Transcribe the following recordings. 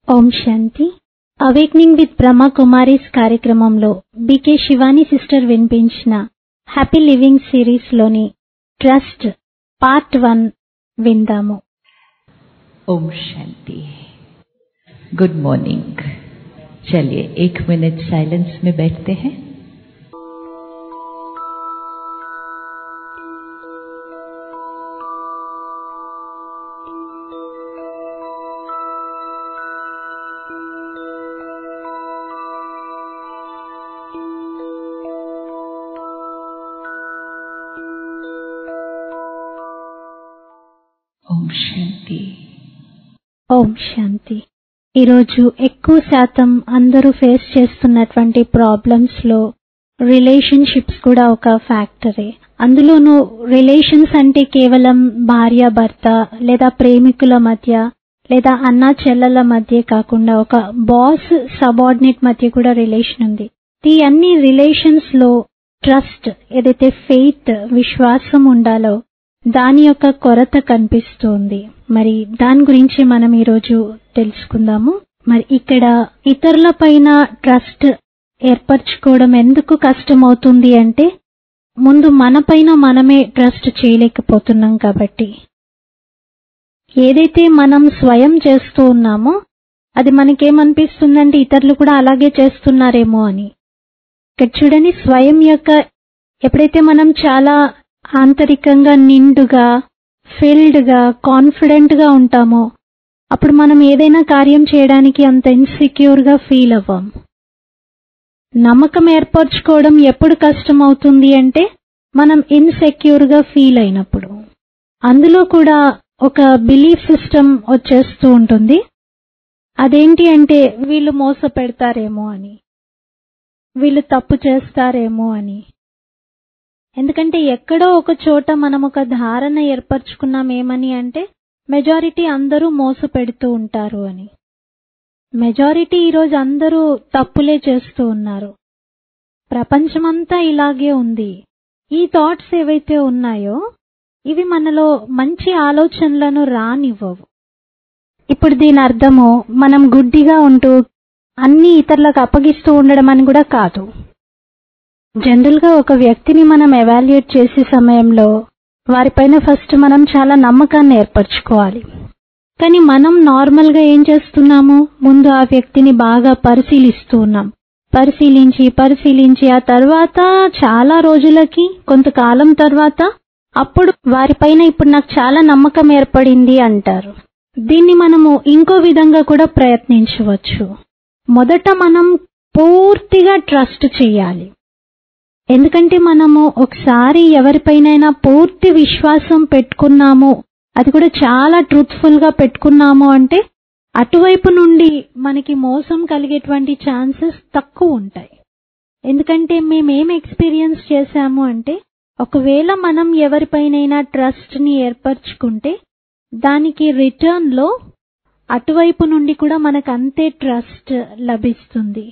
Om Shanti awakening with Brahma Kumaris కార్యక్రమంలో B K Shivani sister వినిపించిన happy living series లోని ట్రస్ట్ పార్ట్ వన్ విందాము ओम शांति गुड मॉर्निंग चलिए एक मिनट साइलेंस में बैठते हैं ओम शांति ఓం శాంతి ఈరోజు ఎక్కువ శాతం అందరూ ఫేస్ చేస్తున్నటువంటి ప్రాబ్లమ్స్ లో రిలేషన్షిప్స్ కూడా ఒక ఫ్యాక్టరే అందులోనూ రిలేషన్స్ అంటే కేవలం భార్య భర్త లేదా ప్రేమికుల మధ్య లేదా అన్న చెల్లెల మధ్య కాకుండా ఒక బాస్ సబార్డినేట్ మధ్య కూడా రిలేషన్ ఉంది ఈ అన్ని రిలేషన్స్ లో ట్రస్ట్ ఏదైతే ఫెయిత్ విశ్వాసం ఉండాలో దాని యొక్క కొరత కనిపిస్తుంది మరి దాని గురించి మనం ఈరోజు తెలుసుకుందాము మరి ఇక్కడ ఇతరుల పైన ట్రస్ట్ ఏర్పరచుకోవడం ఎందుకు కష్టమవుతుంది అంటే ముందు మన పైన మనమే ట్రస్ట్ చేయలేకపోతున్నాం కాబట్టి ఏదైతే మనం స్వయం చేస్తూ ఉన్నామో అది మనకేమనిపిస్తుందంటే ఇతరులు కూడా అలాగే చేస్తున్నారేమో అని ఇక్కడ చూడండి స్వయం యొక్క ఎప్పుడైతే మనం చాలా ఆంతరికంగా నిండుగా ఫిల్డ్ గా కాన్ఫిడెంట్ గా ఉంటామో అప్పుడు మనం ఏదైనా కార్యం చేయడానికి అంత ఇన్సెక్యూర్ గా ఫీల్ అవ్వం నమ్మకం ఏర్పరచుకోవడం ఎప్పుడు కష్టం అవుతుంది అంటే మనం ఇన్సెక్యూర్ గా ఫీల్ అయినప్పుడు అందులో కూడా ఒక బిలీఫ్ సిస్టమ్ వచ్చేస్తూ ఉంటుంది అదేంటి అంటే వీళ్ళు మోస పెడతారేమో అని వీళ్ళు తప్పు చేస్తారేమో అని ఎందుకంటే ఎక్కడో ఒక చోట మనం ఒక ధారణ ఏర్పరచుకున్నాం ఏమని అంటే మెజారిటీ అందరూ మోస పెడుతూ ఉంటారు అని మెజారిటీ ఈరోజు అందరూ తప్పులే చేస్తూ ఉన్నారు ప్రపంచమంతా ఇలాగే ఉంది ఈ థాట్స్ ఏవైతే ఉన్నాయో ఇవి మనలో మంచి ఆలోచనలను రానివ్వవు ఇప్పుడు దీని అర్థము మనం గుడ్డిగా ఉంటూ అన్ని ఇతరులకు అప్పగిస్తూ ఉండడం అని కూడా కాదు జనరల్ గా ఒక వ్యక్తిని మనం ఎవాల్యుయేట్ చేసే సమయంలో వారిపైన ఫస్ట్ మనం చాలా నమ్మకాన్ని ఏర్పరచుకోవాలి కానీ మనం నార్మల్ గా ఏం చేస్తున్నాము ముందు ఆ వ్యక్తిని బాగా పరిశీలిస్తూ ఉన్నాం పరిశీలించి పరిశీలించి ఆ తర్వాత చాలా రోజులకి కొంతకాలం తర్వాత అప్పుడు వారిపైన ఇప్పుడు నాకు చాలా నమ్మకం ఏర్పడింది అంటారు దీన్ని మనము ఇంకో విధంగా కూడా ప్రయత్నించవచ్చు మొదట మనం పూర్తిగా ట్రస్ట్ చేయాలి ఎందుకంటే మనము ఒకసారి ఎవరిపైనైనా పూర్తి విశ్వాసం పెట్టుకున్నాము అది కూడా చాలా ట్రూత్ఫుల్ గా పెట్టుకున్నాము అంటే అటువైపు నుండి మనకి మోసం కలిగేటువంటి ఛాన్సెస్ తక్కువ ఉంటాయి ఎందుకంటే మేమేం ఎక్స్పీరియన్స్ చేశాము అంటే ఒకవేళ మనం ఎవరిపైనైనా ట్రస్ట్ ని ఏర్పరచుకుంటే దానికి రిటర్న్ లో అటువైపు నుండి కూడా మనకు అంతే ట్రస్ట్ లభిస్తుంది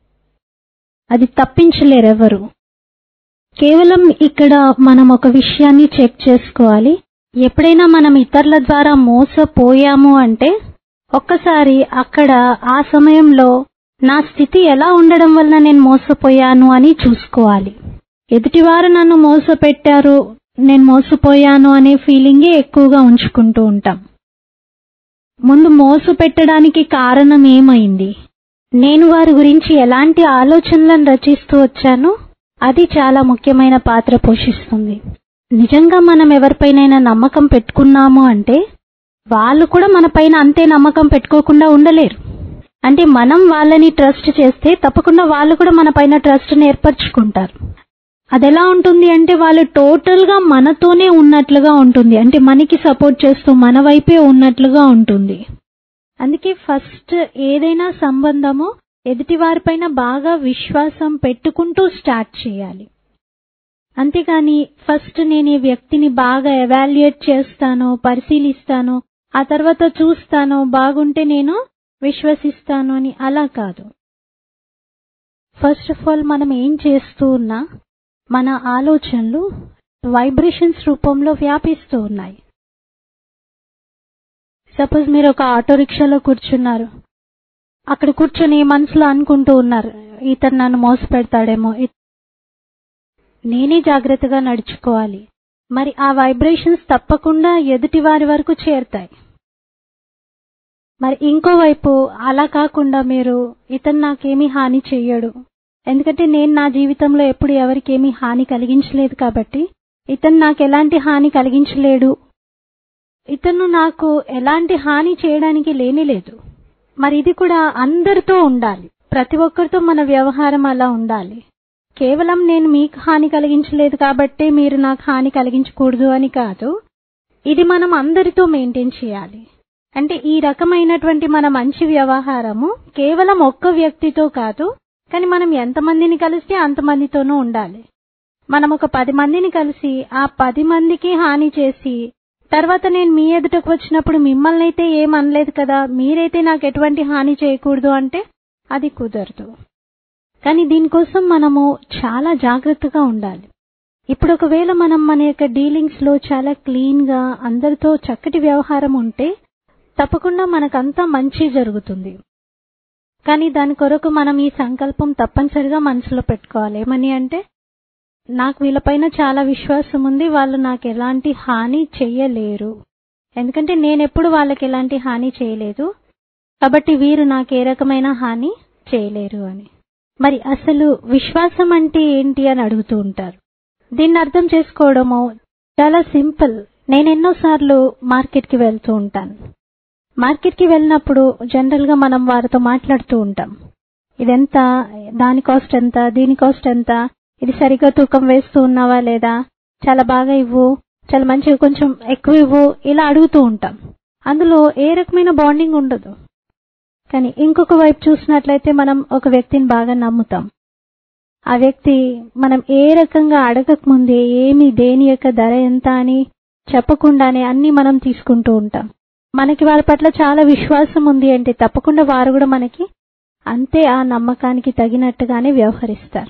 అది తప్పించలేరెవరు కేవలం ఇక్కడ మనం ఒక విషయాన్ని చెక్ చేసుకోవాలి ఎప్పుడైనా మనం ఇతరుల ద్వారా మోసపోయాము అంటే ఒక్కసారి అక్కడ ఆ సమయంలో నా స్థితి ఎలా ఉండడం వల్ల నేను మోసపోయాను అని చూసుకోవాలి ఎదుటివారు నన్ను మోసపెట్టారు నేను మోసపోయాను అనే ఫీలింగే ఎక్కువగా ఉంచుకుంటూ ఉంటాం ముందు మోసు పెట్టడానికి కారణం ఏమైంది నేను వారి గురించి ఎలాంటి ఆలోచనలను రచిస్తూ వచ్చాను అది చాలా ముఖ్యమైన పాత్ర పోషిస్తుంది నిజంగా మనం ఎవరిపైనైనా నమ్మకం పెట్టుకున్నాము అంటే వాళ్ళు కూడా మన పైన అంతే నమ్మకం పెట్టుకోకుండా ఉండలేరు అంటే మనం వాళ్ళని ట్రస్ట్ చేస్తే తప్పకుండా వాళ్ళు కూడా మన పైన ట్రస్ట్ ఏర్పరచుకుంటారు అదెలా ఉంటుంది అంటే వాళ్ళు టోటల్ గా మనతోనే ఉన్నట్లుగా ఉంటుంది అంటే మనకి సపోర్ట్ చేస్తూ మన వైపే ఉన్నట్లుగా ఉంటుంది అందుకే ఫస్ట్ ఏదైనా సంబంధము ఎదుటి వారిపైన బాగా విశ్వాసం పెట్టుకుంటూ స్టార్ట్ చేయాలి అంతేగాని ఫస్ట్ నేను ఈ వ్యక్తిని బాగా ఎవాల్యుయేట్ చేస్తాను పరిశీలిస్తాను ఆ తర్వాత చూస్తాను బాగుంటే నేను విశ్వసిస్తాను అని అలా కాదు ఫస్ట్ ఆఫ్ ఆల్ మనం ఏం చేస్తూ ఉన్నా మన ఆలోచనలు వైబ్రేషన్స్ రూపంలో వ్యాపిస్తూ ఉన్నాయి సపోజ్ మీరు ఒక ఆటో రిక్షాలో కూర్చున్నారు అక్కడ కూర్చొని మనసులో అనుకుంటూ ఉన్నారు ఇతను నన్ను మోసపెడతాడేమో ఇ- నేనే జాగ్రత్తగా నడుచుకోవాలి మరి ఆ వైబ్రేషన్స్ తప్పకుండా ఎదుటి వారి వరకు చేరుతాయి మరి ఇంకోవైపు అలా కాకుండా మీరు ఇతను నాకేమీ హాని చెయ్యడు ఎందుకంటే నేను నా జీవితంలో ఎప్పుడు ఎవరికి ఏమీ హాని కలిగించలేదు కాబట్టి ఇతను నాకు ఎలాంటి హాని కలిగించలేడు ఇతను నాకు ఎలాంటి హాని చేయడానికి లేని లేదు మరి ఇది కూడా అందరితో ఉండాలి ప్రతి ఒక్కరితో మన వ్యవహారం అలా ఉండాలి కేవలం నేను మీకు హాని కలిగించలేదు కాబట్టి మీరు నాకు హాని కలిగించకూడదు అని కాదు ఇది మనం అందరితో మెయింటైన్ చేయాలి అంటే ఈ రకమైనటువంటి మన మంచి వ్యవహారము కేవలం ఒక్క వ్యక్తితో కాదు కానీ మనం ఎంతమందిని కలిస్తే అంతమందితోనూ ఉండాలి మనం ఒక పది మందిని కలిసి ఆ పది మందికి హాని చేసి తర్వాత నేను మీ ఎదుటకు వచ్చినప్పుడు మిమ్మల్ని అయితే ఏం అనలేదు కదా మీరైతే నాకు ఎటువంటి హాని చేయకూడదు అంటే అది కుదరదు కానీ దీనికోసం మనము చాలా జాగ్రత్తగా ఉండాలి ఇప్పుడు ఒకవేళ మనం మన యొక్క డీలింగ్స్ లో చాలా క్లీన్ గా అందరితో చక్కటి వ్యవహారం ఉంటే తప్పకుండా మనకంతా మంచి జరుగుతుంది కానీ దాని కొరకు మనం ఈ సంకల్పం తప్పనిసరిగా మనసులో పెట్టుకోవాలి ఏమని అంటే నాకు వీళ్ళపైన చాలా విశ్వాసం ఉంది వాళ్ళు నాకు ఎలాంటి హాని చెయ్యలేరు ఎందుకంటే నేను ఎప్పుడు వాళ్ళకి ఎలాంటి హాని చేయలేదు కాబట్టి వీరు నాకు ఏ రకమైన హాని చేయలేరు అని మరి అసలు విశ్వాసం అంటే ఏంటి అని అడుగుతూ ఉంటారు దీన్ని అర్థం చేసుకోవడము చాలా సింపుల్ నేను ఎన్నోసార్లు మార్కెట్ కి వెళ్తూ ఉంటాను మార్కెట్ కి వెళ్ళినప్పుడు జనరల్ గా మనం వారితో మాట్లాడుతూ ఉంటాం ఇదెంత దాని కాస్ట్ ఎంత దీని కాస్ట్ ఎంత ఇది సరిగ్గా తూకం వేస్తూ ఉన్నావా లేదా చాలా బాగా ఇవ్వు చాలా మంచిగా కొంచెం ఎక్కువ ఇవ్వు ఇలా అడుగుతూ ఉంటాం అందులో ఏ రకమైన బాండింగ్ ఉండదు కానీ ఇంకొక వైపు చూసినట్లయితే మనం ఒక వ్యక్తిని బాగా నమ్ముతాం ఆ వ్యక్తి మనం ఏ రకంగా అడగక ముందే ఏమి దేని యొక్క ధర ఎంత అని చెప్పకుండానే అన్ని మనం తీసుకుంటూ ఉంటాం మనకి వాళ్ళ పట్ల చాలా విశ్వాసం ఉంది అంటే తప్పకుండా వారు కూడా మనకి అంతే ఆ నమ్మకానికి తగినట్టుగానే వ్యవహరిస్తారు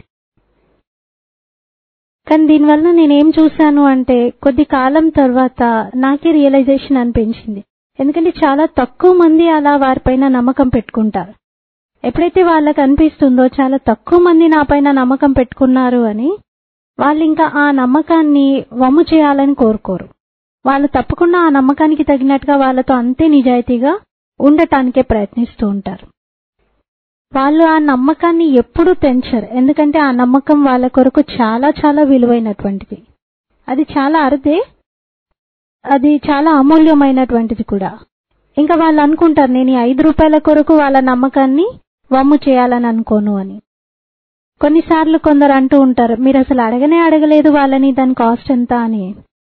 కానీ దీనివల్ల నేనేం చూశాను అంటే కొద్ది కాలం తర్వాత నాకే రియలైజేషన్ అనిపించింది ఎందుకంటే చాలా తక్కువ మంది అలా వారిపైన నమ్మకం పెట్టుకుంటారు ఎప్పుడైతే వాళ్ళకి అనిపిస్తుందో చాలా తక్కువ మంది నా పైన నమ్మకం పెట్టుకున్నారు అని వాళ్ళు ఇంకా ఆ నమ్మకాన్ని వమ్ము చేయాలని కోరుకోరు వాళ్ళు తప్పకుండా ఆ నమ్మకానికి తగినట్టుగా వాళ్ళతో అంతే నిజాయితీగా ఉండటానికే ప్రయత్నిస్తూ ఉంటారు వాళ్ళు ఆ నమ్మకాన్ని ఎప్పుడూ పెంచరు ఎందుకంటే ఆ నమ్మకం వాళ్ళ కొరకు చాలా చాలా విలువైనటువంటిది అది చాలా అరుదే అది చాలా అమూల్యమైనటువంటిది కూడా ఇంకా వాళ్ళు అనుకుంటారు నేను ఈ ఐదు రూపాయల కొరకు వాళ్ళ నమ్మకాన్ని వమ్ము చేయాలని అనుకోను అని కొన్నిసార్లు కొందరు అంటూ ఉంటారు మీరు అసలు అడగనే అడగలేదు వాళ్ళని దాని కాస్ట్ ఎంత అని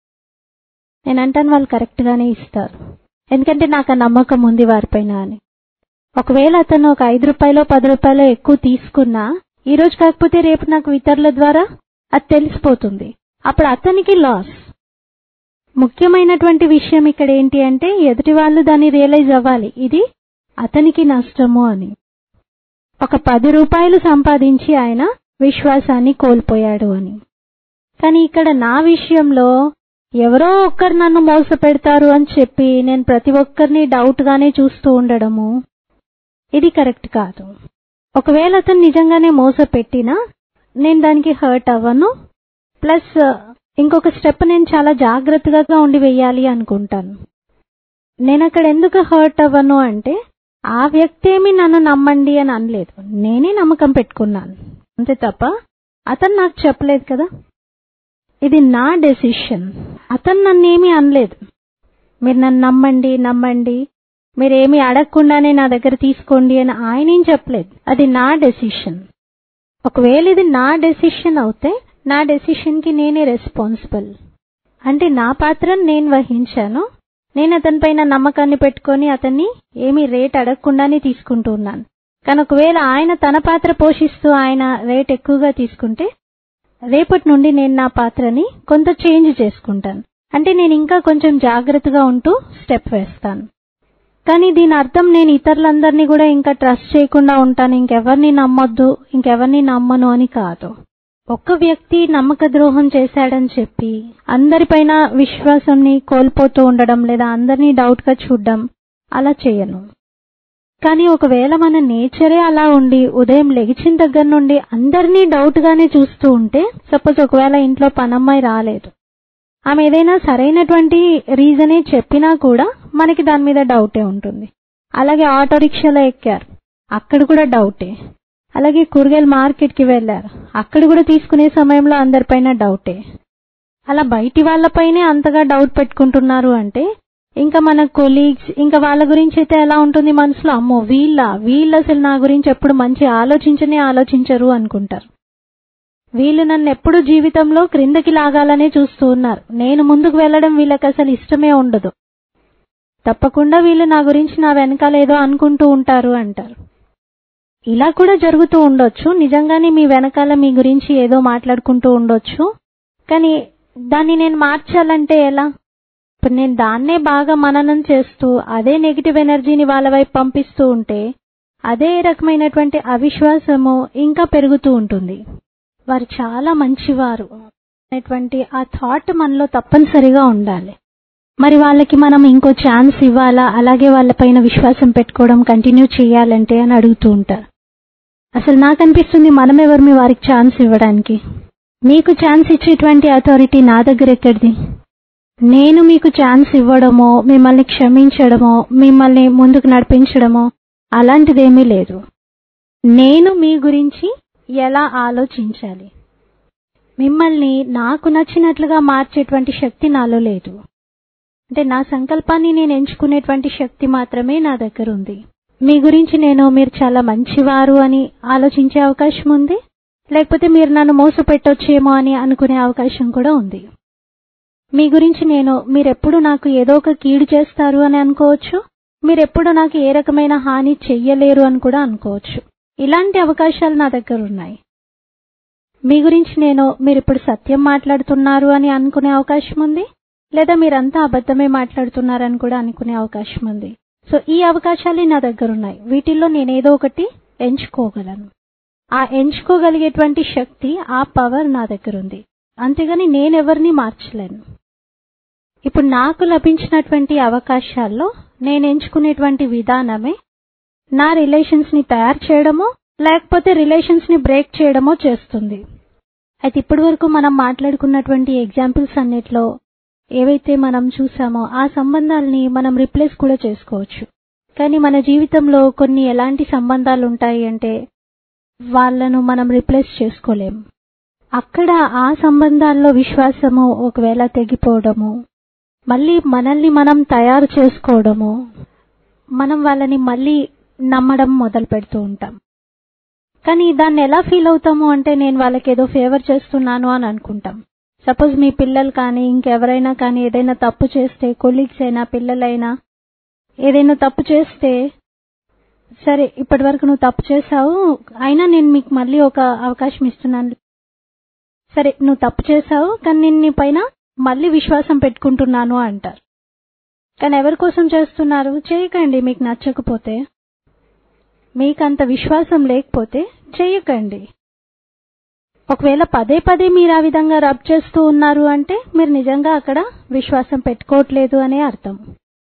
నేను అంటాను వాళ్ళు కరెక్ట్ గానే ఇస్తారు ఎందుకంటే నాకు ఆ నమ్మకం ఉంది వారిపైన అని ఒకవేళ అతను ఒక ఐదు రూపాయలు పది రూపాయలు ఎక్కువ తీసుకున్నా ఈ రోజు కాకపోతే రేపు నాకు ఇతరుల ద్వారా అది తెలిసిపోతుంది అప్పుడు అతనికి లాస్ ముఖ్యమైనటువంటి విషయం ఇక్కడ ఏంటి అంటే ఎదుటి వాళ్ళు దాన్ని రియలైజ్ అవ్వాలి ఇది అతనికి నష్టము అని ఒక పది రూపాయలు సంపాదించి ఆయన విశ్వాసాన్ని కోల్పోయాడు అని కానీ ఇక్కడ నా విషయంలో ఎవరో ఒక్కరు నన్ను మోసపెడతారు అని చెప్పి నేను ప్రతి ఒక్కరిని డౌట్ గానే చూస్తూ ఉండడము ఇది కరెక్ట్ కాదు ఒకవేళ అతను నిజంగానే మోసపెట్టినా నేను దానికి హర్ట్ అవ్వను ప్లస్ ఇంకొక స్టెప్ నేను చాలా జాగ్రత్తగా ఉండి వెయ్యాలి అనుకుంటాను నేను అక్కడ ఎందుకు హర్ట్ అవ్వను అంటే ఆ వ్యక్తి ఏమి నన్ను నమ్మండి అని అనలేదు నేనే నమ్మకం పెట్టుకున్నాను అంతే తప్ప అతను నాకు చెప్పలేదు కదా ఇది నా డెసిషన్ అతను నన్నేమీ అనలేదు మీరు నన్ను నమ్మండి నమ్మండి మీరేమి అడగకుండానే నా దగ్గర తీసుకోండి అని ఆయన ఏం చెప్పలేదు అది నా డెసిషన్ ఒకవేళ ఇది నా డెసిషన్ అవుతే నా డెసిషన్ కి నేనే రెస్పాన్సిబుల్ అంటే నా పాత్రను నేను వహించాను నేను అతని పైన నమ్మకాన్ని పెట్టుకొని అతన్ని ఏమీ రేట్ అడగకుండానే తీసుకుంటూ ఉన్నాను కానీ ఒకవేళ ఆయన తన పాత్ర పోషిస్తూ ఆయన రేట్ ఎక్కువగా తీసుకుంటే రేపటి నుండి నేను నా పాత్రని కొంత చేంజ్ చేసుకుంటాను అంటే నేను ఇంకా కొంచెం జాగ్రత్తగా ఉంటూ స్టెప్ వేస్తాను కానీ దీని అర్థం నేను ఇతరులందరినీ కూడా ఇంకా ట్రస్ట్ చేయకుండా ఉంటాను ఇంకెవరిని నమ్మొద్దు ఇంకెవరిని నమ్మను అని కాదు ఒక్క వ్యక్తి నమ్మక ద్రోహం చేశాడని చెప్పి అందరిపైన విశ్వాసంని కోల్పోతూ ఉండడం లేదా అందరినీ డౌట్ గా చూడడం అలా చేయను కానీ ఒకవేళ మన నేచరే అలా ఉండి ఉదయం లెగిచిన దగ్గర నుండి అందరినీ డౌట్ గానే చూస్తూ ఉంటే సపోజ్ ఒకవేళ ఇంట్లో పనమ్మాయి రాలేదు ఆమె ఏదైనా సరైనటువంటి రీజనే చెప్పినా కూడా మనకి దాని మీద డౌటే ఉంటుంది అలాగే ఆటో రిక్షాలో ఎక్కారు అక్కడ కూడా డౌటే అలాగే కూరగాయల మార్కెట్కి వెళ్ళారు అక్కడ కూడా తీసుకునే సమయంలో అందరిపైన డౌటే అలా బయటి వాళ్ళపైనే అంతగా డౌట్ పెట్టుకుంటున్నారు అంటే ఇంకా మన కొలీగ్స్ ఇంకా వాళ్ళ గురించి అయితే ఎలా ఉంటుంది మనసులో అమ్మో వీళ్ళ వీళ్ళు అసలు నా గురించి ఎప్పుడు మంచి ఆలోచించనే ఆలోచించరు అనుకుంటారు వీళ్ళు నన్ను ఎప్పుడు జీవితంలో క్రిందకి లాగాలనే చూస్తూ ఉన్నారు నేను ముందుకు వెళ్ళడం వీళ్ళకి అసలు ఇష్టమే ఉండదు తప్పకుండా వీళ్ళు నా గురించి నా వెనకాల ఏదో అనుకుంటూ ఉంటారు అంటారు ఇలా కూడా జరుగుతూ ఉండొచ్చు నిజంగానే మీ వెనకాల మీ గురించి ఏదో మాట్లాడుకుంటూ ఉండొచ్చు కానీ దాన్ని నేను మార్చాలంటే ఎలా ఇప్పుడు నేను దాన్నే బాగా మననం చేస్తూ అదే నెగిటివ్ ఎనర్జీని వాళ్ళ వైపు పంపిస్తూ ఉంటే అదే రకమైనటువంటి అవిశ్వాసము ఇంకా పెరుగుతూ ఉంటుంది వారు చాలా మంచివారు అనేటువంటి ఆ థాట్ మనలో తప్పనిసరిగా ఉండాలి మరి వాళ్ళకి మనం ఇంకో ఛాన్స్ ఇవ్వాలా అలాగే వాళ్ళపైన విశ్వాసం పెట్టుకోవడం కంటిన్యూ చేయాలంటే అని అడుగుతూ ఉంటారు అసలు నాకు అనిపిస్తుంది మనం ఎవరు మీ వారికి ఛాన్స్ ఇవ్వడానికి మీకు ఛాన్స్ ఇచ్చేటువంటి అథారిటీ నా దగ్గర ఎక్కడిది నేను మీకు ఛాన్స్ ఇవ్వడమో మిమ్మల్ని క్షమించడమో మిమ్మల్ని ముందుకు నడిపించడమో అలాంటిదేమీ లేదు నేను మీ గురించి ఎలా ఆలోచించాలి మిమ్మల్ని నాకు నచ్చినట్లుగా మార్చేటువంటి శక్తి నాలో లేదు అంటే నా సంకల్పాన్ని నేను ఎంచుకునేటువంటి శక్తి మాత్రమే నా దగ్గర ఉంది మీ గురించి నేను మీరు చాలా మంచివారు అని ఆలోచించే అవకాశం ఉంది లేకపోతే మీరు నన్ను మోసపెట్టొచ్చేమో అని అనుకునే అవకాశం కూడా ఉంది మీ గురించి నేను మీరెప్పుడు నాకు ఏదో ఒక కీడు చేస్తారు అని అనుకోవచ్చు మీరెప్పుడు నాకు ఏ రకమైన హాని చెయ్యలేరు అని కూడా అనుకోవచ్చు ఇలాంటి అవకాశాలు నా దగ్గర ఉన్నాయి మీ గురించి నేను మీరు ఇప్పుడు సత్యం మాట్లాడుతున్నారు అని అనుకునే అవకాశం ఉంది లేదా మీరంతా అబద్ధమే మాట్లాడుతున్నారని కూడా అనుకునే అవకాశం ఉంది సో ఈ అవకాశాలు నా దగ్గర ఉన్నాయి వీటిల్లో నేనేదో ఒకటి ఎంచుకోగలను ఆ ఎంచుకోగలిగేటువంటి శక్తి ఆ పవర్ నా దగ్గర ఉంది అంతేగాని నేనెవరిని మార్చలేను ఇప్పుడు నాకు లభించినటువంటి అవకాశాల్లో నేను ఎంచుకునేటువంటి విధానమే నా రిలేషన్స్ ని తయారు చేయడమో లేకపోతే రిలేషన్స్ ని బ్రేక్ చేయడమో చేస్తుంది అయితే ఇప్పటి వరకు మనం మాట్లాడుకున్నటువంటి ఎగ్జాంపుల్స్ అన్నిట్లో ఏవైతే మనం చూసామో ఆ సంబంధాలని మనం రిప్లేస్ కూడా చేసుకోవచ్చు కానీ మన జీవితంలో కొన్ని ఎలాంటి సంబంధాలు ఉంటాయి అంటే వాళ్ళను మనం రిప్లేస్ చేసుకోలేం అక్కడ ఆ సంబంధాల్లో విశ్వాసము ఒకవేళ తెగిపోవడము మళ్ళీ మనల్ని మనం తయారు చేసుకోవడము మనం వాళ్ళని మళ్ళీ నమ్మడం మొదలు పెడుతూ ఉంటాం కానీ దాన్ని ఎలా ఫీల్ అవుతాము అంటే నేను వాళ్ళకి ఏదో ఫేవర్ చేస్తున్నాను అని అనుకుంటాం సపోజ్ మీ పిల్లలు కానీ ఇంకెవరైనా కానీ ఏదైనా తప్పు చేస్తే కొలీగ్స్ అయినా పిల్లలైనా ఏదైనా తప్పు చేస్తే సరే ఇప్పటి వరకు నువ్వు తప్పు చేశావు అయినా నేను మీకు మళ్ళీ ఒక అవకాశం ఇస్తున్నాను సరే నువ్వు తప్పు చేశావు కానీ నేను నీ పైన మళ్ళీ విశ్వాసం పెట్టుకుంటున్నాను అంటారు కానీ ఎవరి కోసం చేస్తున్నారు చేయకండి మీకు నచ్చకపోతే మీకు అంత విశ్వాసం లేకపోతే చేయకండి ఒకవేళ పదే పదే మీరు ఆ విధంగా రబ్ చేస్తూ ఉన్నారు అంటే మీరు నిజంగా అక్కడ విశ్వాసం పెట్టుకోవట్లేదు అనే అర్థం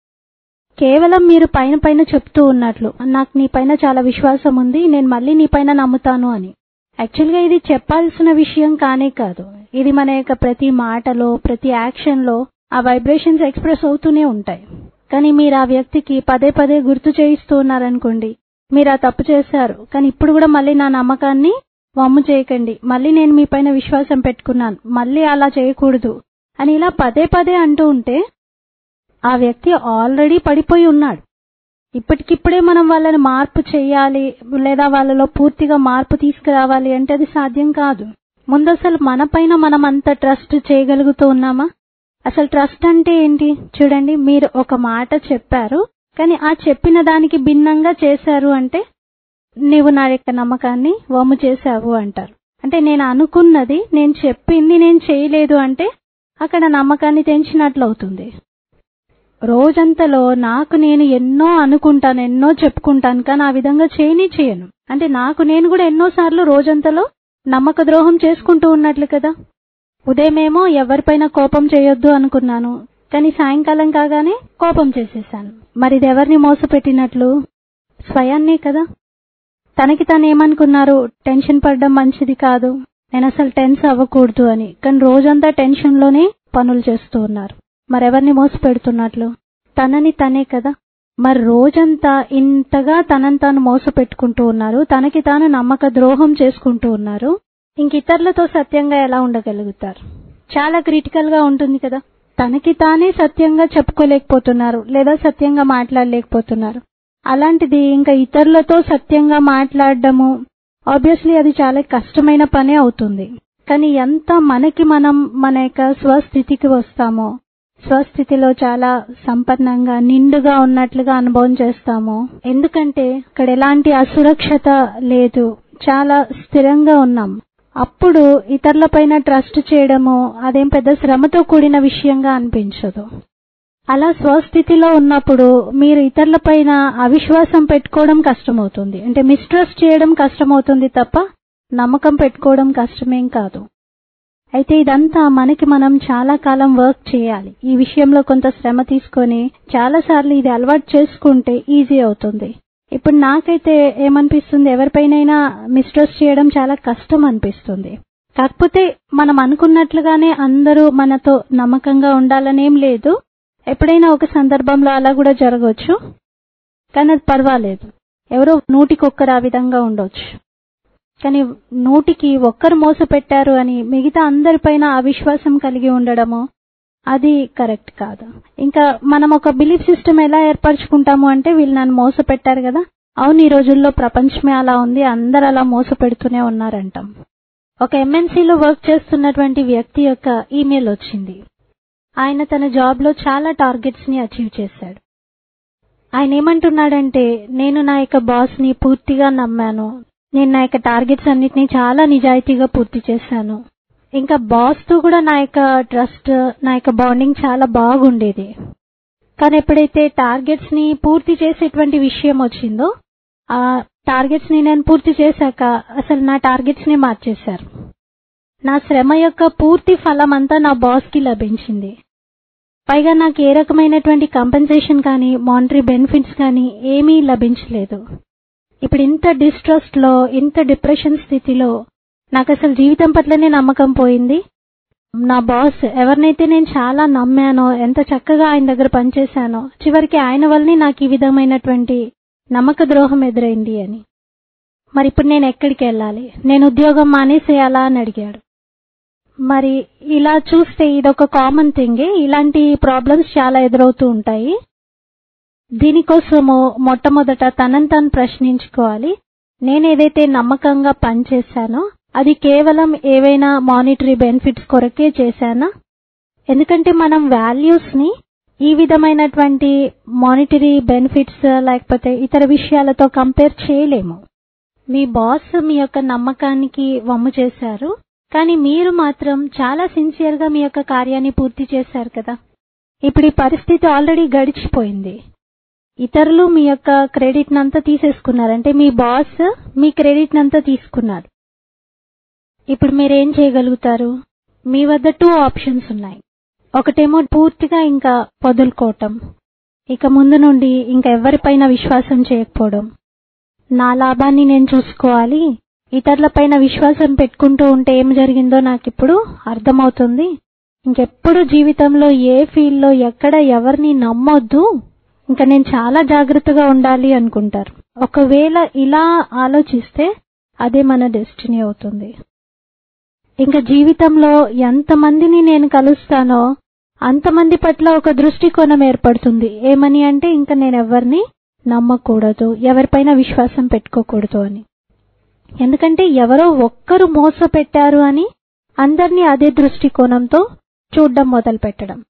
కేవలం మీరు పైన పైన చెప్తూ ఉన్నట్లు నాకు నీ పైన చాలా విశ్వాసం ఉంది నేను మళ్ళీ నీ పైన నమ్ముతాను అని యాక్చువల్గా ఇది చెప్పాల్సిన విషయం కానే కాదు ఇది మన యొక్క ప్రతి మాటలో ప్రతి యాక్షన్లో ఆ వైబ్రేషన్స్ ఎక్స్ప్రెస్ అవుతూనే ఉంటాయి కానీ మీరు ఆ వ్యక్తికి పదే పదే గుర్తు చేయిస్తూ ఉన్నారనుకోండి మీరు ఆ తప్పు చేశారు కానీ ఇప్పుడు కూడా మళ్ళీ నా నమ్మకాన్ని వమ్ము చేయకండి మళ్ళీ నేను మీ పైన విశ్వాసం పెట్టుకున్నాను మళ్ళీ అలా చేయకూడదు అని ఇలా పదే పదే అంటూ ఉంటే ఆ వ్యక్తి ఆల్రెడీ పడిపోయి ఉన్నాడు ఇప్పటికిప్పుడే మనం వాళ్ళని మార్పు చేయాలి లేదా వాళ్ళలో పూర్తిగా మార్పు తీసుకురావాలి అంటే అది సాధ్యం కాదు ముందు అసలు మన పైన మనం అంత ట్రస్ట్ చేయగలుగుతూ ఉన్నామా అసలు ట్రస్ట్ అంటే ఏంటి చూడండి మీరు ఒక మాట చెప్పారు కానీ ఆ చెప్పిన దానికి భిన్నంగా చేశారు అంటే నీవు నా యొక్క నమ్మకాన్ని వమ్ము చేశావు అంటారు అంటే నేను అనుకున్నది నేను చెప్పింది నేను చేయలేదు అంటే అక్కడ నమ్మకాన్ని తెంచినట్లు అవుతుంది రోజంతలో నాకు నేను ఎన్నో అనుకుంటాను ఎన్నో చెప్పుకుంటాను కానీ ఆ విధంగా చేయని చేయను అంటే నాకు నేను కూడా ఎన్నోసార్లు రోజంతలో నమ్మక ద్రోహం చేసుకుంటూ ఉన్నట్లు కదా ఉదయమేమో ఎవరిపైన కోపం చేయొద్దు అనుకున్నాను కానీ సాయంకాలం కాగానే కోపం చేసేసాను మరి ఇది ఎవరిని మోసపెట్టినట్లు స్వయాన్నే కదా తనకి తను ఏమనుకున్నారు టెన్షన్ పడడం మంచిది కాదు నేను అసలు టెన్స్ అవ్వకూడదు అని కానీ రోజంతా టెన్షన్లోనే పనులు చేస్తూ ఉన్నారు మరెవరిని మోసి పెడుతున్నట్లు తనని తనే కదా మరి రోజంతా ఇంతగా తనని తాను మోస పెట్టుకుంటూ ఉన్నారు తనకి తాను నమ్మక ద్రోహం చేసుకుంటూ ఉన్నారు ఇంక ఇతరులతో సత్యంగా ఎలా ఉండగలుగుతారు చాలా క్రిటికల్ గా ఉంటుంది కదా తనకి తానే సత్యంగా చెప్పుకోలేకపోతున్నారు లేదా సత్యంగా మాట్లాడలేకపోతున్నారు అలాంటిది ఇంకా ఇతరులతో సత్యంగా మాట్లాడడము ఆబ్వియస్లీ అది చాలా కష్టమైన పనే అవుతుంది కానీ ఎంత మనకి మనం మన యొక్క స్వస్థితికి వస్తామో స్వస్థితిలో చాలా సంపన్నంగా నిండుగా ఉన్నట్లుగా అనుభవం చేస్తాము ఎందుకంటే ఇక్కడ ఎలాంటి అసురక్షత లేదు చాలా స్థిరంగా ఉన్నాం అప్పుడు ఇతరులపైన ట్రస్ట్ చేయడము అదేం పెద్ద శ్రమతో కూడిన విషయంగా అనిపించదు అలా స్వస్థితిలో ఉన్నప్పుడు మీరు ఇతరులపైన అవిశ్వాసం పెట్టుకోవడం కష్టమవుతుంది అంటే మిస్ట్రస్ట్ చేయడం కష్టమవుతుంది తప్ప నమ్మకం పెట్టుకోవడం కష్టమేం కాదు అయితే ఇదంతా మనకి మనం చాలా కాలం వర్క్ చేయాలి ఈ విషయంలో కొంత శ్రమ తీసుకొని చాలాసార్లు ఇది అలవాటు చేసుకుంటే ఈజీ అవుతుంది ఇప్పుడు నాకైతే ఏమనిపిస్తుంది ఎవరిపైనైనా మిస్ట్రస్ట్ చేయడం చాలా కష్టం అనిపిస్తుంది కాకపోతే మనం అనుకున్నట్లుగానే అందరూ మనతో నమ్మకంగా ఉండాలనేం లేదు ఎప్పుడైనా ఒక సందర్భంలో అలా కూడా జరగవచ్చు కానీ అది పర్వాలేదు ఎవరో నూటికొక్కరు ఆ విధంగా ఉండొచ్చు కానీ నూటికి ఒక్కరు మోసపెట్టారు అని మిగతా అందరిపైన అవిశ్వాసం కలిగి ఉండడము అది కరెక్ట్ కాదు ఇంకా మనం ఒక బిలీఫ్ సిస్టమ్ ఎలా ఏర్పరచుకుంటాము అంటే వీళ్ళు నన్ను మోసపెట్టారు కదా అవును ఈ రోజుల్లో ప్రపంచమే అలా ఉంది అందరు అలా మోసపెడుతూనే ఉన్నారంటాం ఒక ఎంఎన్సీలో వర్క్ చేస్తున్నటువంటి వ్యక్తి యొక్క ఈమెయిల్ వచ్చింది ఆయన తన జాబ్ లో చాలా టార్గెట్స్ ని అచీవ్ చేశాడు ఆయన ఏమంటున్నాడంటే నేను నా యొక్క బాస్ ని పూర్తిగా నమ్మాను నేను నా యొక్క టార్గెట్స్ అన్నిటినీ చాలా నిజాయితీగా పూర్తి చేశాను ఇంకా బాస్ తో కూడా నా యొక్క ట్రస్ట్ నా యొక్క బాండింగ్ చాలా బాగుండేది కానీ ఎప్పుడైతే టార్గెట్స్ ని పూర్తి చేసేటువంటి విషయం వచ్చిందో ఆ టార్గెట్స్ ని నేను పూర్తి చేశాక అసలు నా టార్గెట్స్ ని మార్చేశారు నా శ్రమ యొక్క పూర్తి ఫలం అంతా నా బాస్ కి లభించింది పైగా నాకు ఏ రకమైనటువంటి కంపెన్సేషన్ కానీ మానిటరీ బెనిఫిట్స్ కానీ ఏమీ లభించలేదు ఇప్పుడు ఇంత డిస్ట్రస్ట్ లో ఇంత డిప్రెషన్ స్థితిలో నాకు అసలు జీవితం పట్లనే నమ్మకం పోయింది నా బాస్ ఎవరినైతే నేను చాలా నమ్మానో ఎంత చక్కగా ఆయన దగ్గర పనిచేశానో చివరికి ఆయన వల్లనే నాకు ఈ విధమైనటువంటి నమ్మక ద్రోహం ఎదురైంది అని మరి ఇప్పుడు నేను ఎక్కడికి వెళ్ళాలి నేను ఉద్యోగం మానేసేయాలా అని అడిగాడు మరి ఇలా చూస్తే ఇదొక కామన్ థింగే ఇలాంటి ప్రాబ్లమ్స్ చాలా ఎదురవుతూ ఉంటాయి దీనికోసము మొట్టమొదట తనని తాను ప్రశ్నించుకోవాలి నేను ఏదైతే నమ్మకంగా పనిచేశానో అది కేవలం ఏవైనా మానిటరీ బెనిఫిట్స్ కొరకే చేశానా ఎందుకంటే మనం వాల్యూస్ ని ఈ విధమైనటువంటి మానిటరీ బెనిఫిట్స్ లేకపోతే ఇతర విషయాలతో కంపేర్ చేయలేము మీ బాస్ మీ యొక్క నమ్మకానికి వమ్ము చేశారు కానీ మీరు మాత్రం చాలా సిన్సియర్ గా మీ యొక్క కార్యాన్ని పూర్తి చేశారు కదా ఇప్పుడు ఈ పరిస్థితి ఆల్రెడీ గడిచిపోయింది ఇతరులు మీ యొక్క క్రెడిట్ నంతా తీసేసుకున్నారు అంటే మీ బాస్ మీ క్రెడిట్ నంతా తీసుకున్నారు ఇప్పుడు మీరేం చేయగలుగుతారు మీ వద్ద టూ ఆప్షన్స్ ఉన్నాయి ఒకటేమో పూర్తిగా ఇంకా వదులుకోవటం ఇక ముందు నుండి ఇంకా ఎవరిపైన విశ్వాసం చేయకపోవడం నా లాభాన్ని నేను చూసుకోవాలి ఇతరులపైన విశ్వాసం పెట్టుకుంటూ ఉంటే ఏం జరిగిందో నాకు ఇప్పుడు అర్థమవుతుంది ఇంకెప్పుడు జీవితంలో ఏ ఫీల్డ్ లో ఎక్కడ ఎవరిని నమ్మొద్దు ఇంకా నేను చాలా జాగ్రత్తగా ఉండాలి అనుకుంటారు ఒకవేళ ఇలా ఆలోచిస్తే అదే మన డెస్టినీ అవుతుంది ఇంకా జీవితంలో ఎంతమందిని నేను కలుస్తానో అంతమంది పట్ల ఒక దృష్టికోణం ఏర్పడుతుంది ఏమని అంటే ఇంకా నేను ఎవరిని నమ్మకూడదు ఎవరిపైన విశ్వాసం పెట్టుకోకూడదు అని ఎందుకంటే ఎవరో ఒక్కరు మోసపెట్టారు అని అందరినీ అదే దృష్టికోణంతో చూడడం మొదలు పెట్టడం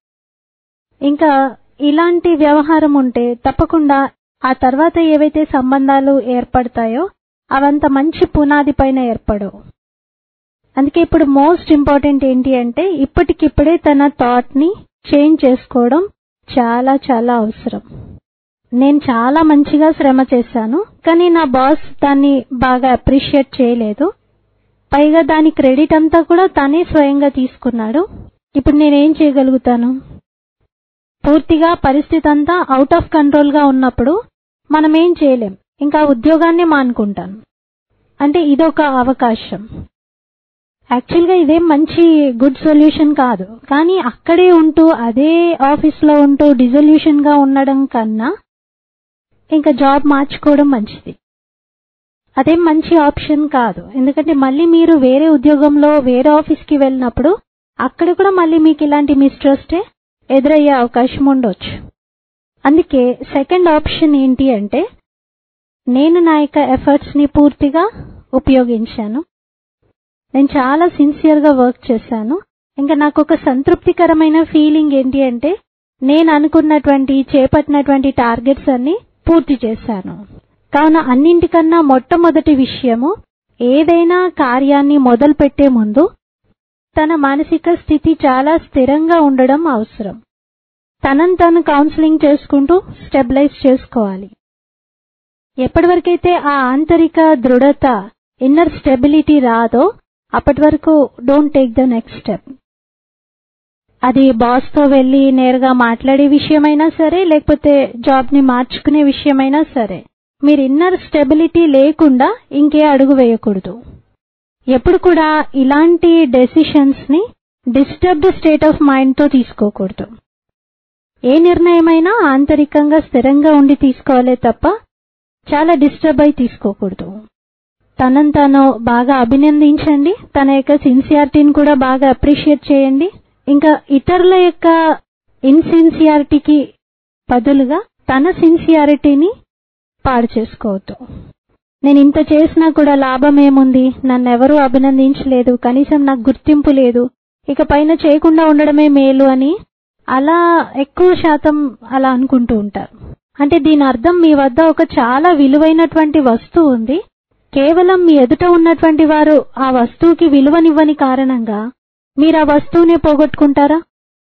ఇంకా ఇలాంటి వ్యవహారం ఉంటే తప్పకుండా ఆ తర్వాత ఏవైతే సంబంధాలు ఏర్పడతాయో అవంత మంచి పునాది పైన ఏర్పడవు అందుకే ఇప్పుడు మోస్ట్ ఇంపార్టెంట్ ఏంటి అంటే ఇప్పటికిప్పుడే తన థాట్ ని చేంజ్ చేసుకోవడం చాలా చాలా అవసరం నేను చాలా మంచిగా శ్రమ చేశాను కానీ నా బాస్ దాన్ని బాగా అప్రిషియేట్ చేయలేదు పైగా దాని క్రెడిట్ అంతా కూడా తనే స్వయంగా తీసుకున్నాడు ఇప్పుడు నేనేం చేయగలుగుతాను పూర్తిగా పరిస్థితి అంతా అవుట్ ఆఫ్ కంట్రోల్ గా ఉన్నప్పుడు మనం ఏం చేయలేం ఇంకా ఉద్యోగాన్ని మానుకుంటాను అంటే ఇదొక అవకాశం యాక్చువల్గా ఇదేం మంచి గుడ్ సొల్యూషన్ కాదు కానీ అక్కడే ఉంటూ అదే ఆఫీస్లో ఉంటూ డిజల్యూషన్ గా ఉండడం కన్నా ఇంకా జాబ్ మార్చుకోవడం మంచిది అదేం మంచి ఆప్షన్ కాదు ఎందుకంటే మళ్ళీ మీరు వేరే ఉద్యోగంలో వేరే ఆఫీస్కి వెళ్ళినప్పుడు అక్కడ కూడా మళ్ళీ మీకు ఇలాంటి మిస్ట్రస్టే ఎదురయ్యే అవకాశం ఉండొచ్చు అందుకే సెకండ్ ఆప్షన్ ఏంటి అంటే నేను నా యొక్క ఎఫర్ట్స్ ని పూర్తిగా ఉపయోగించాను నేను చాలా సిన్సియర్ గా వర్క్ చేశాను ఇంకా నాకు ఒక సంతృప్తికరమైన ఫీలింగ్ ఏంటి అంటే నేను అనుకున్నటువంటి చేపట్టినటువంటి టార్గెట్స్ అన్ని పూర్తి చేశాను కావున అన్నింటికన్నా మొట్టమొదటి విషయము ఏదైనా కార్యాన్ని మొదలు పెట్టే ముందు తన మానసిక స్థితి చాలా స్థిరంగా ఉండడం అవసరం తనను తను కౌన్సిలింగ్ చేసుకుంటూ స్టెబిలైజ్ చేసుకోవాలి ఎప్పటివరకైతే ఆ ఆంతరిక దృఢత ఇన్నర్ స్టెబిలిటీ రాదో అప్పటి వరకు don't take the next step అది బాస్ తో వెళ్లి నేరుగా మాట్లాడే విషయమైనా సరే లేకపోతే జాబ్ ని మార్చుకునే విషయమైనా సరే మీరు ఇన్నర్ స్టెబిలిటీ లేకుండా ఇంకే అడుగు వేయకూడదు ఎప్పుడు కూడా ఇలాంటి డెసిషన్స్ ని డిస్టర్బ్డ్ స్టేట్ ఆఫ్ మైండ్ తో తీసుకోకూడదు ఏ నిర్ణయమైనా ఆంతరికంగా స్థిరంగా ఉండి తీసుకోవాలే తప్ప చాలా డిస్టర్బ్ అయి తీసుకోకూడదు తనను తాను బాగా అభినందించండి తన యొక్క సిన్సియారిటీని కూడా బాగా అప్రిషియేట్ చేయండి ఇంకా ఇతరుల యొక్క ఇన్సిన్సియారిటీకి బదులుగా తన సిన్సియారిటీని పాడు చేసుకోవద్దు నేను ఇంత చేసినా కూడా లాభం ఏముంది నన్ను ఎవరూ అభినందించలేదు కనీసం నాకు గుర్తింపు లేదు ఇక పైన చేయకుండా ఉండడమే మేలు అని అలా ఎక్కువ శాతం అలా అనుకుంటూ ఉంటారు అంటే దీని అర్థం మీ వద్ద ఒక చాలా విలువైనటువంటి వస్తువు ఉంది కేవలం మీ ఎదుట ఉన్నటువంటి వారు ఆ వస్తువుకి విలువనివ్వని కారణంగా మీరు ఆ వస్తువునే పోగొట్టుకుంటారా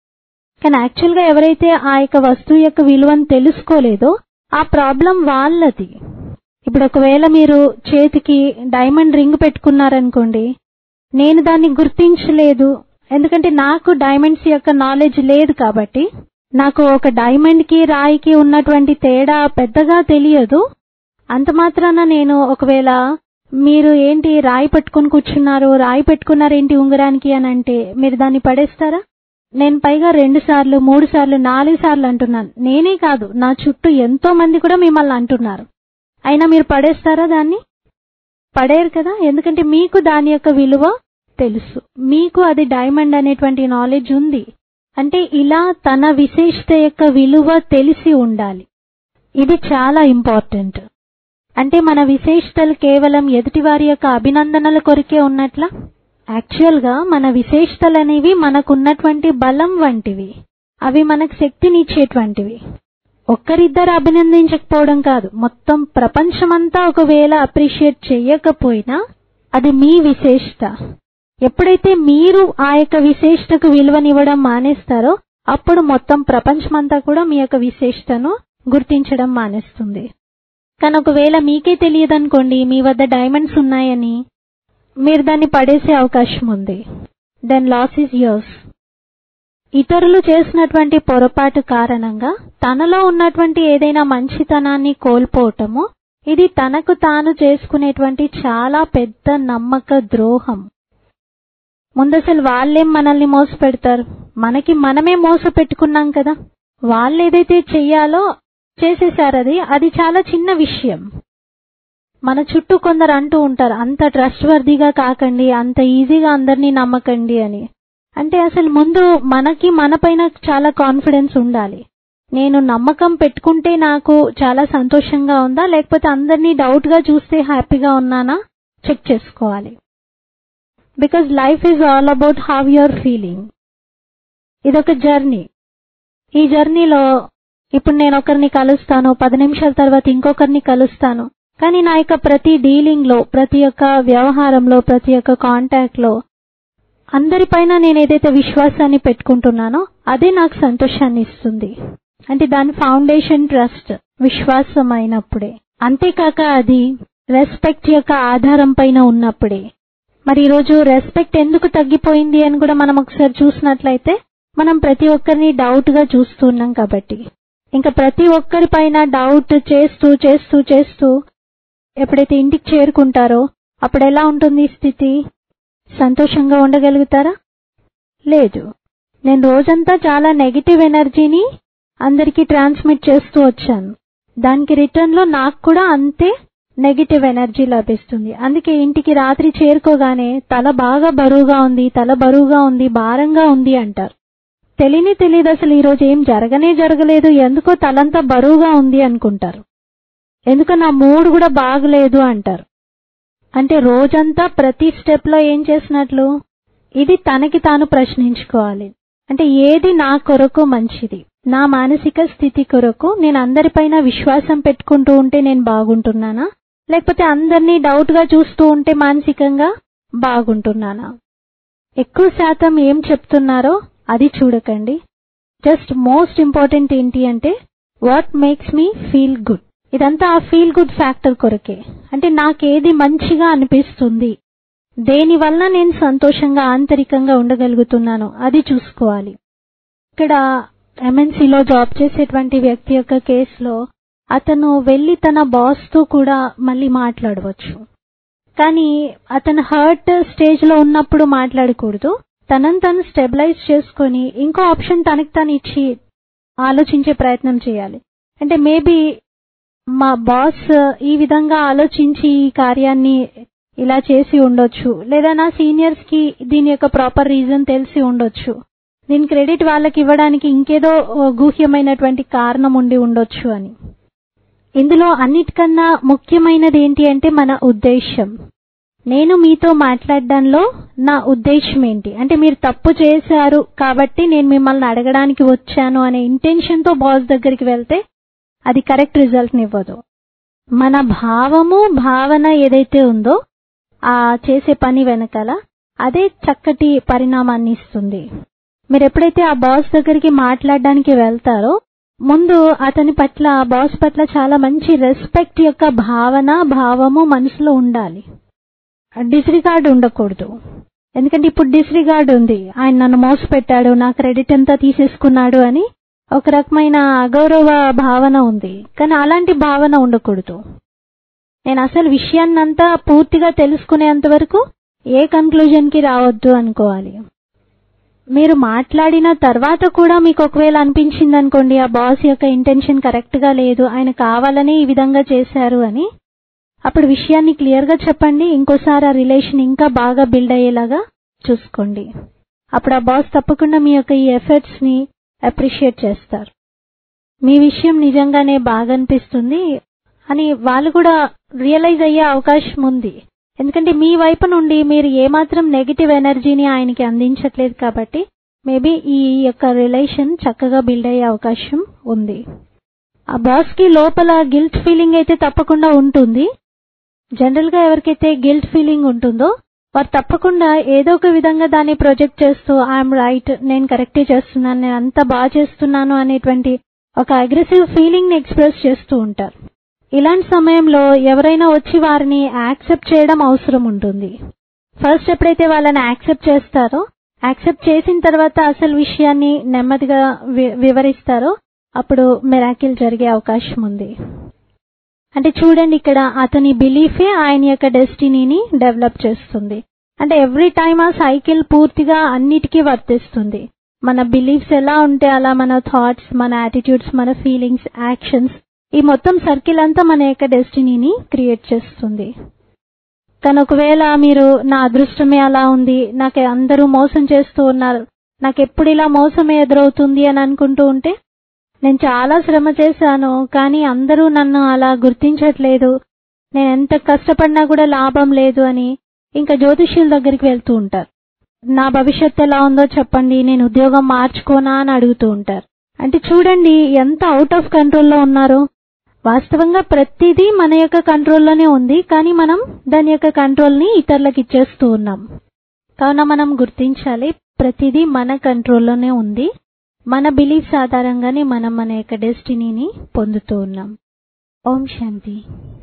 కానీ యాక్చువల్గా ఎవరైతే ఆ యొక్క వస్తువు యొక్క విలువను తెలుసుకోలేదో ఆ ప్రాబ్లం వాళ్ళది ఇప్పుడు ఒకవేళ మీరు చేతికి డైమండ్ రింగ్ పెట్టుకున్నారనుకోండి నేను దాన్ని గుర్తించలేదు ఎందుకంటే నాకు డైమండ్స్ యొక్క నాలెడ్జ్ లేదు కాబట్టి నాకు ఒక డైమండ్ కి రాయికి ఉన్నటువంటి తేడా పెద్దగా తెలియదు అంత మాత్రాన నేను ఒకవేళ మీరు ఏంటి రాయి పెట్టుకుని కూర్చున్నారు రాయి పెట్టుకున్నారేంటి ఉంగరానికి అని అంటే మీరు దాన్ని పడేస్తారా నేను పైగా రెండు సార్లు మూడు సార్లు నాలుగు సార్లు అంటున్నాను నేనే కాదు నా చుట్టూ ఎంతో మంది కూడా మిమ్మల్ని అంటున్నారు అయినా మీరు పడేస్తారా దాన్ని పడేరు కదా ఎందుకంటే మీకు దాని యొక్క విలువ తెలుసు మీకు అది డైమండ్ అనేటువంటి నాలెడ్జ్ ఉంది అంటే ఇలా తన విశేషత యొక్క విలువ తెలిసి ఉండాలి ఇది చాలా ఇంపార్టెంట్ అంటే మన విశేషతలు కేవలం ఎదుటివారి యొక్క అభినందనల కొరికే ఉన్నట్లా యాక్చువల్ గా మన విశేషతలు అనేవి మనకున్నటువంటి బలం వంటివి అవి మనకు శక్తినిచ్చేటువంటివి ఒక్కరిద్దరు అభినందించకపోవడం కాదు మొత్తం ప్రపంచమంతా ఒకవేళ అప్రిషియేట్ చెయ్యకపోయినా అది మీ విశేషత ఎప్పుడైతే మీరు ఆ యొక్క విశేషతకు విలువనివ్వడం మానేస్తారో అప్పుడు మొత్తం ప్రపంచమంతా కూడా మీ యొక్క విశేషతను గుర్తించడం మానేస్తుంది కానీ ఒకవేళ మీకే తెలియదనుకోండి మీ వద్ద డైమండ్స్ ఉన్నాయని మీరు దాన్ని పడేసే అవకాశం ఉంది దెన్ లాస్ ఈజ్ యోర్స్ ఇతరులు చేసినటువంటి పొరపాటు కారణంగా తనలో ఉన్నటువంటి ఏదైనా మంచితనాన్ని కోల్పోవటము ఇది తనకు తాను చేసుకునేటువంటి చాలా పెద్ద నమ్మక ద్రోహం ముందసలు వాళ్ళేం మనల్ని మోసపెడతారు మనకి మనమే మోస పెట్టుకున్నాం కదా వాళ్ళు ఏదైతే చెయ్యాలో చేసేసారు అది అది చాలా చిన్న విషయం మన చుట్టూ కొందరు అంటూ ఉంటారు అంత ట్రస్ట్ వర్దీగా కాకండి అంత ఈజీగా అందరినీ నమ్మకండి అని అంటే అసలు ముందు మనకి మనపైన చాలా కాన్ఫిడెన్స్ ఉండాలి నేను నమ్మకం పెట్టుకుంటే నాకు చాలా సంతోషంగా ఉందా లేకపోతే అందరినీ డౌట్ గా చూస్తే హ్యాపీగా ఉన్నానా చెక్ చేసుకోవాలి because life is all about how you are feeling ఇదొక జర్నీ ఈ జర్నీలో ఇప్పుడు నేను ఒకరిని కలుస్తాను పది నిమిషాల తర్వాత ఇంకొకరిని కలుస్తాను కానీ నా యొక్క ప్రతి డీలింగ్ లో ప్రతి ఒక్క వ్యవహారంలో ప్రతి ఒక్క కాంటాక్ట్ లో అందరిపైన నేను ఏదైతే విశ్వాసాన్ని పెట్టుకుంటున్నానో అదే నాకు సంతోషాన్ని ఇస్తుంది అంటే దాని ఫౌండేషన్ ట్రస్ట్ విశ్వాసం అయినప్పుడే అంతేకాక అది రెస్పెక్ట్ యొక్క ఆధారం పైన ఉన్నప్పుడే మరి ఈరోజు రెస్పెక్ట్ ఎందుకు తగ్గిపోయింది అని కూడా మనం ఒకసారి చూసినట్లయితే మనం ప్రతి ఒక్కరిని డౌట్ గా చూస్తున్నాం కాబట్టి ఇంకా ప్రతి ఒక్కరి పైన డౌట్ చేస్తూ చేస్తూ చేస్తూ ఎప్పుడైతే ఇంటికి చేరుకుంటారో అప్పుడు ఎలా ఉంటుంది స్థితి సంతోషంగా ఉండగలుగుతారా లేదు నేను రోజంతా చాలా నెగిటివ్ ఎనర్జీని అందరికీ ట్రాన్స్మిట్ చేస్తూ వచ్చాను దానికి రిటర్న్ లో నాకు కూడా అంతే నెగిటివ్ ఎనర్జీ లభిస్తుంది అందుకే ఇంటికి రాత్రి చేరుకోగానే తల బాగా బరువుగా ఉంది తల బరువుగా ఉంది భారంగా ఉంది అంటారు తెలియని తెలియదు అసలు ఈ రోజు ఏం జరగనే జరగలేదు ఎందుకో తలంతా బరువుగా ఉంది అనుకుంటారు ఎందుకో నా మూడ్ కూడా బాగలేదు అంటారు అంటే రోజంతా ప్రతి స్టెప్ లో ఏం చేసినట్లు ఇది తనకి తాను ప్రశ్నించుకోవాలి అంటే ఏది నా కొరకు మంచిది నా మానసిక స్థితి కొరకు నేను అందరిపైన విశ్వాసం పెట్టుకుంటూ ఉంటే నేను బాగుంటున్నానా లేకపోతే అందరినీ డౌట్ గా చూస్తూ ఉంటే మానసికంగా బాగుంటున్నానా ఎక్కువ శాతం ఏం చెప్తున్నారో అది చూడకండి జస్ట్ మోస్ట్ ఇంపార్టెంట్ ఏంటి అంటే what makes me feel good ఇదంతా ఆ ఫీల్ గుడ్ ఫ్యాక్టర్ కొరకే అంటే నాకేది మంచిగా అనిపిస్తుంది దేని వలన నేను సంతోషంగా ఆంతరికంగా ఉండగలుగుతున్నాను అది చూసుకోవాలి ఇక్కడ ఎంఎన్సీలో జాబ్ చేసేటువంటి వ్యక్తి యొక్క కేసులో అతను వెళ్లి తన బాస్ తో కూడా మళ్ళీ మాట్లాడవచ్చు కానీ అతను హర్ట్ స్టేజ్ లో ఉన్నప్పుడు మాట్లాడకూడదు తనను తను స్టెబిలైజ్ చేసుకొని ఇంకో ఆప్షన్ తనకి తను ఇచ్చి ఆలోచించే ప్రయత్నం చేయాలి అంటే మేబీ మా బాస్ ఈ విధంగా ఆలోచించి ఈ కార్యాన్ని ఇలా చేసి ఉండొచ్చు లేదా నా సీనియర్స్ కి దీని యొక్క ప్రాపర్ రీజన్ తెలిసి ఉండొచ్చు దీని క్రెడిట్ వాళ్ళకి ఇవ్వడానికి ఇంకేదో గూహ్యమైనటువంటి కారణం ఉండి ఉండొచ్చు అని ఇందులో అన్నిటికన్నా ముఖ్యమైనది ఏంటి అంటే మన ఉద్దేశం నేను మీతో మాట్లాడడంలో నా ఉద్దేశం ఏంటి అంటే మీరు తప్పు చేశారు కాబట్టి నేను మిమ్మల్ని అడగడానికి వచ్చాను అనే ఇంటెన్షన్ తో బాస్ దగ్గరికి వెళ్తే అది కరెక్ట్ రిజల్ట్ నివ్వదు మన భావము భావన ఏదైతే ఉందో ఆ చేసే పని వెనకాల అదే చక్కటి పరిణామాన్ని ఇస్తుంది మీరు ఎప్పుడైతే ఆ బాస్ దగ్గరికి మాట్లాడడానికి వెళ్తారో ముందు అతని పట్ల ఆ బాస్ పట్ల చాలా మంచి రెస్పెక్ట్ యొక్క భావన భావము మనసులో ఉండాలి డిస్రిగార్డ్ ఉండకూడదు ఎందుకంటే ఇప్పుడు డిస్రిగార్డ్ ఉంది ఆయన నన్ను మోసపెట్టాడు నా క్రెడిట్ అంతా తీసేసుకున్నాడు అని ఒక రకమైన అగౌరవ భావన ఉంది కానీ అలాంటి భావన ఉండకూడదు నేను అసలు విషయాన్నంతా పూర్తిగా తెలుసుకునేంత వరకు ఏ కన్క్లూజన్ కి రావద్దు అనుకోవాలి మీరు మాట్లాడిన తర్వాత కూడా మీకు ఒకవేళ అనిపించింది అనుకోండి ఆ బాస్ యొక్క ఇంటెన్షన్ కరెక్ట్ గా లేదు ఆయన కావాలని ఈ విధంగా చేశారు అని అప్పుడు విషయాన్ని క్లియర్ గా చెప్పండి ఇంకోసారి ఆ రిలేషన్ ఇంకా బాగా బిల్డ్ అయ్యేలాగా చూసుకోండి అప్పుడు ఆ బాస్ తప్పకుండా మీ యొక్క ఈ ఎఫర్ట్స్ ని అప్రిషియేట్ చేస్తారు మీ విషయం నిజంగానే బాగా అనిపిస్తుంది అని వాళ్ళు కూడా రియలైజ్ అయ్యే అవకాశం ఉంది ఎందుకంటే మీ వైపు నుండి మీరు ఏమాత్రం నెగిటివ్ ఎనర్జీని ఆయనకి అందించట్లేదు కాబట్టి మేబీ ఈ యొక్క రిలేషన్ చక్కగా బిల్డ్ అయ్యే అవకాశం ఉంది ఆ బాస్ కి లోపల గిల్ట్ ఫీలింగ్ అయితే తప్పకుండా ఉంటుంది జనరల్ గా ఎవరికైతే గిల్ట్ ఫీలింగ్ ఉంటుందో వారు తప్పకుండా ఏదో ఒక విధంగా దాన్ని ప్రొజెక్ట్ చేస్తూ ఐఎమ్ రైట్ నేను కరెక్టే చేస్తున్నాను నేను అంత బాగా చేస్తున్నాను అనేటువంటి ఒక అగ్రెసివ్ ఫీలింగ్ ని ఎక్స్ప్రెస్ చేస్తూ ఉంటారు ఇలాంటి సమయంలో ఎవరైనా వచ్చి వారిని యాక్సెప్ట్ చేయడం అవసరం ఉంటుంది ఫస్ట్ ఎప్పుడైతే వాళ్ళని యాక్సెప్ట్ చేస్తారో యాక్సెప్ట్ చేసిన తర్వాత అసలు విషయాన్ని నెమ్మదిగా వివరిస్తారో అప్పుడు మెరాకిల్ జరిగే అవకాశం ఉంది అంటే చూడండి ఇక్కడ అతని బిలీఫే ఆయన యొక్క డెస్టినీని డెవలప్ చేస్తుంది అంటే ఎవ్రీ టైమ్ ఆ సైకిల్ పూర్తిగా అన్నిటికీ వర్తిస్తుంది మన బిలీఫ్స్ ఎలా ఉంటే అలా మన థాట్స్ మన యాటిట్యూడ్స్ మన ఫీలింగ్స్ యాక్షన్స్ ఈ మొత్తం సర్కిల్ అంతా మన యొక్క డెస్టినీని క్రియేట్ చేస్తుంది కానీ ఒకవేళ మీరు నా అదృష్టమే అలా ఉంది నాకు అందరూ మోసం చేస్తూ ఉన్నారు నాకు ఎప్పుడు ఇలా మోసమే ఎదురవుతుంది అని అనుకుంటూ ఉంటే నేను చాలా శ్రమ చేశాను కానీ అందరూ నన్ను అలా గుర్తించట్లేదు నేను ఎంత కష్టపడినా కూడా లాభం లేదు అని ఇంకా జ్యోతిష్యుల దగ్గరికి వెళ్తూ ఉంటారు నా భవిష్యత్తు ఎలా ఉందో చెప్పండి నేను ఉద్యోగం మార్చుకోనా అని అడుగుతూ ఉంటారు అంటే చూడండి ఎంత అవుట్ ఆఫ్ కంట్రోల్లో ఉన్నారో వాస్తవంగా ప్రతిదీ మన యొక్క కంట్రోల్లోనే ఉంది కానీ మనం దాని యొక్క కంట్రోల్ని ఇతరులకు ఇచ్చేస్తూ ఉన్నాం కావున మనం గుర్తించాలి ప్రతిదీ మన కంట్రోల్లోనే ఉంది మన బిలీఫ్స్ ఆధారంగానే మనం మన యొక్క డెస్టినీని పొందుతూ ఉన్నాం ఓం శాంతి